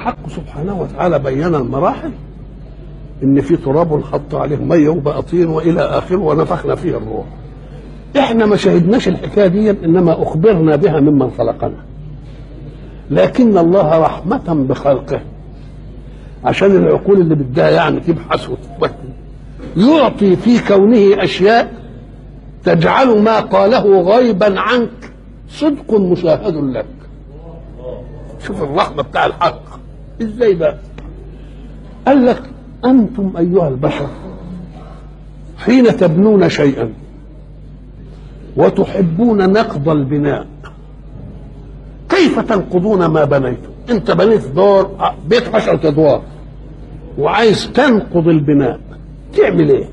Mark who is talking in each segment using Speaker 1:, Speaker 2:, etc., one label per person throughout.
Speaker 1: الحق سبحانه وتعالى بين المراحل ان في تراب حط عليه ميه وبقى طين والى اخره ونفخنا فيه الروح احنا ما شهدناش الحكايه دي انما اخبرنا بها ممن خلقنا لكن الله رحمه بخلقه عشان العقول اللي بدها يعني تبحث وتتمكن يعطي في كونه اشياء تجعل ما قاله غيبا عنك صدق مشاهد لك شوف الرحمه بتاع الحق ازاي بقى قال لك انتم ايها البشر حين تبنون شيئا وتحبون نقض البناء كيف تنقضون ما بنيتم انت بنيت دور بيت عشرة ادوار وعايز تنقض البناء تعمل ايه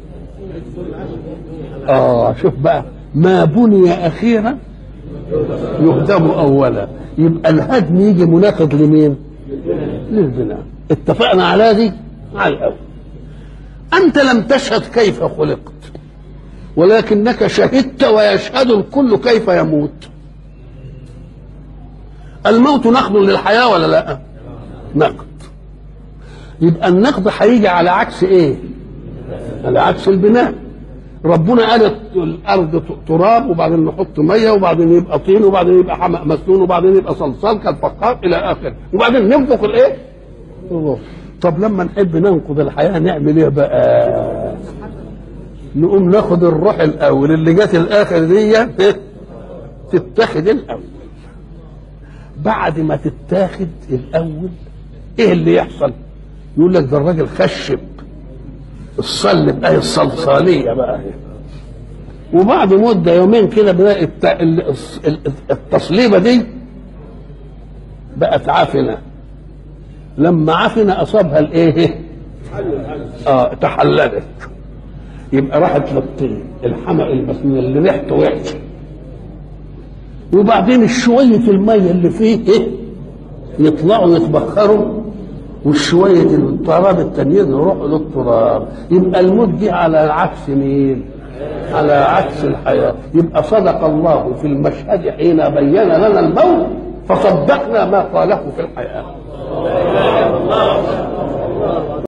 Speaker 1: اه شوف بقى ما بني اخيرا يهدم اولا يبقى الهدم يجي مناقض لمين للبناء اتفقنا على دي على الاول انت لم تشهد كيف خلقت ولكنك شهدت ويشهد الكل كيف يموت الموت نقض للحياه ولا لا نقض يبقى النقض هيجي على عكس ايه على عكس البناء ربنا قال الارض تراب وبعدين نحط ميه وبعدين يبقى طين وبعدين يبقى حمأ مسنون وبعدين يبقى صلصال كالفخار الى اخره وبعدين ننفخ الايه؟ الروح طب لما نحب ننقض الحياه نعمل ايه بقى؟ نقوم ناخد الروح الاول اللي جت الاخر دي تتاخد الاول بعد ما تتاخد الاول ايه اللي يحصل؟ يقول لك ده الراجل خشب الصلب اهي الصلصاليه بقى وبعد مده يومين كده بقى التصليبه دي بقت عفنه لما عفنه اصابها الايه؟ اه تحللت يبقى راحت للطين الحمق المسنون اللي ريحته وحشه وبعدين شويه الميه اللي فيه ايه؟ يطلعوا يتبخروا وشوية التراب التانيين يروحوا للتراب يبقى الموت دي على عكس مين؟ على عكس الحياة يبقى صدق الله في المشهد حين بين لنا الموت فصدقنا ما قاله في الحياة